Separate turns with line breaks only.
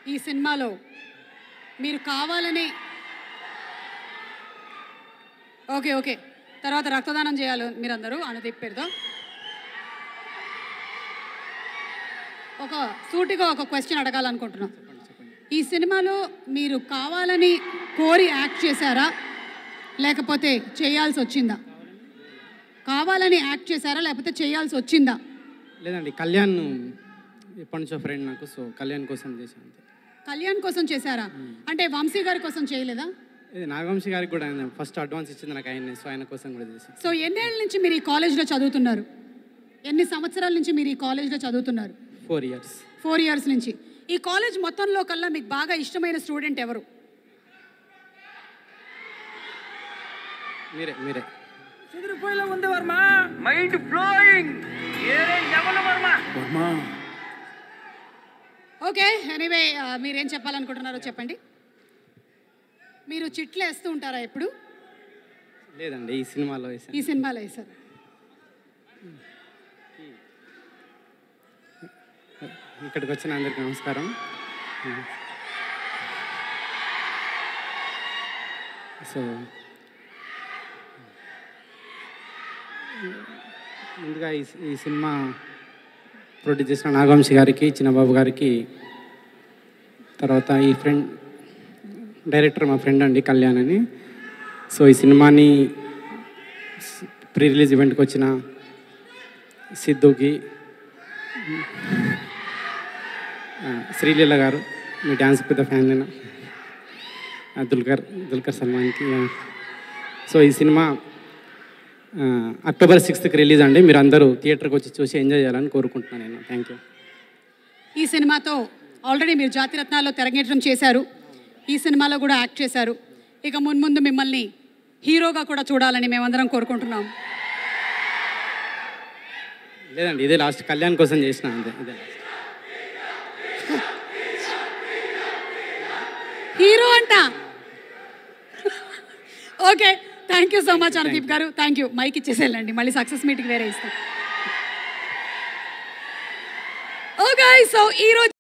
ఈ సినిమాలో మీరు కావాలని ఓకే ఓకే తర్వాత రక్తదానం చేయాలి మీరందరూ అనుదీప్ పేరుతో ఒక సూటిగా ఒక క్వశ్చన్ అడగాలనుకుంటున్నాం ఈ సినిమాలో మీరు కావాలని కోరి యాక్ట్ చేశారా లేకపోతే చేయాల్సి వచ్చిందా కావాలని యాక్ట్ చేశారా లేకపోతే చేయాల్సి వచ్చిందా
లేదండి కళ్యాణ్ ఎప్పటి నుంచో ఫ్రెండ్ నాకు సో కళ్యాణ్ కోసం చేశాను అంతే
కళ్యాణ్ కోసం చేశారా అంటే వంశీ గారి కోసం చేయలేదా
ఇది నాగవంశి గారికి కూడా ఆయన ఫస్ట్ అడ్వాన్స్ ఇచ్చింది నాకు ఆయన సో ఆయన కోసం కూడా చేశాను
సో ఎన్నేళ్ళ నుంచి మీరు ఈ కాలేజ్లో చదువుతున్నారు ఎన్ని సంవత్సరాల నుంచి మీరు ఈ కాలేజ్లో చదువుతున్నారు
ఫోర్ ఇయర్స్
ఫోర్ ఇయర్స్ నుంచి ఈ కాలేజ్ మొత్తంలో కల్లా మీకు బాగా ఇష్టమైన స్టూడెంట్ ఎవరు
మీరే మీరే
చెదిరిపోయేలా ఉంది వర్మ మైండ్ ఫ్లోయింగ్ ఏరే లెవెల్ వర్మ
ఓకే ఎనీవే మీరేం చెప్పాలనుకుంటున్నారో చెప్పండి మీరు చిట్లు వేస్తూ ఉంటారా ఎప్పుడు
లేదండి ఈ సినిమాలో వేసాను
ఈ సినిమాలో వేశారు
ఇక్కడికి వచ్చిన అందరికీ నమస్కారం సో ముందుగా ఈ ఈ సినిమా ప్రొడ్యూస్ చేసిన నాగవంశి గారికి చిన్నబాబు గారికి తర్వాత ఈ ఫ్రెండ్ డైరెక్టర్ మా ఫ్రెండ్ అండి కళ్యాణ్ అని సో ఈ సినిమాని ప్రీ రిలీజ్ ఈవెంట్కి వచ్చిన సిద్ధుకి ఆ, శ్రీలీల గారు మీ డ్యాన్స్ పెద్ద ఫ్యాన్ నేను ఆ, దుల్కర్ దుల్కర్ సల్మాన్కి ఆ. సో ఈ సినిమా ఆ, అక్టోబర్ సిక్స్త్కి రిలీజ్ అండి మీరు అందరూ థియేటర్కి వచ్చి చూసి ఎంజాయ్ చేయాలని కోరుకుంటున్నాను నేను థ్యాంక్ యూ
ఈ సినిమాతో ఆల్రెడీ మీరు జాతిరత్నాల్లో తెరగేటం చేశారు ఈ సినిమాలో కూడా యాక్ట్ చేశారు ఇక మున్ముందు మిమ్మల్ని హీరోగా కూడా చూడాలని మేమందరం కోరుకుంటున్నాం
లేదండి ఇదే లాస్ట్ కళ్యాణ్ కోసం చేసిన అంతే ఇదే
హీరో అంట okay thank you so much Anudeep గారు థ్యాంక్ యూ మైక్ ఇచ్చేసేళ్ళండి మళ్ళీ సక్సెస్ మీట్కి వేరే ఇస్తాం ఓకే సో ఈ రోజు